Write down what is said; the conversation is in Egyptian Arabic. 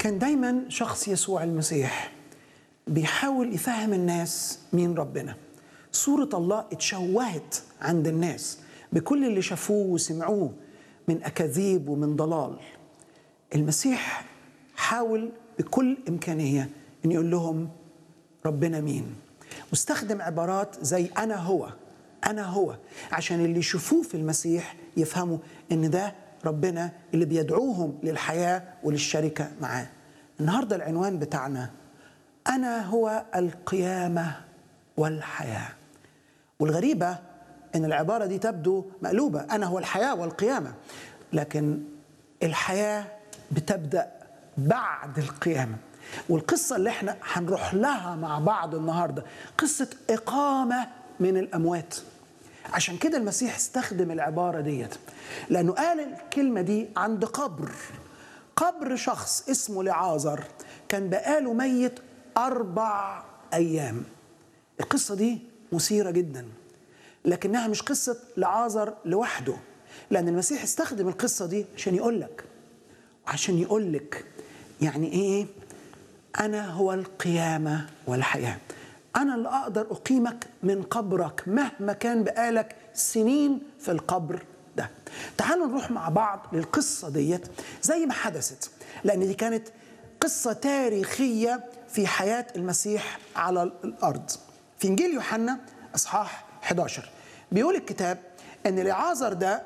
كان دايما شخص يسوع المسيح بيحاول يفهم الناس مين ربنا صورة الله اتشوهت عند الناس بكل اللي شافوه وسمعوه من أكاذيب ومن ضلال المسيح حاول بكل إمكانية أن يقول لهم ربنا مين واستخدم عبارات زي أنا هو أنا هو عشان اللي يشوفوه في المسيح يفهموا أن ده ربنا اللي بيدعوهم للحياة وللشركة معاه النهاردة العنوان بتاعنا أنا هو القيامة والحياة والغريبة أن العبارة دي تبدو مقلوبة أنا هو الحياة والقيامة لكن الحياة بتبدأ بعد القيامة والقصة اللي احنا هنروح لها مع بعض النهاردة قصة إقامة من الأموات عشان كده المسيح استخدم العبارة ديت لأنه قال الكلمة دي عند قبر قبر شخص اسمه لعازر كان بقاله ميت أربع أيام القصة دي مثيرة جدا لكنها مش قصة لعازر لوحده لأن المسيح استخدم القصة دي عشان يقول لك عشان يقول لك يعني إيه أنا هو القيامة والحياة أنا اللي أقدر أقيمك من قبرك مهما كان بقالك سنين في القبر ده تعالوا نروح مع بعض للقصة ديت زي ما حدثت لأن دي كانت قصة تاريخية في حياة المسيح على الأرض في إنجيل يوحنا أصحاح 11 بيقول الكتاب أن لعازر ده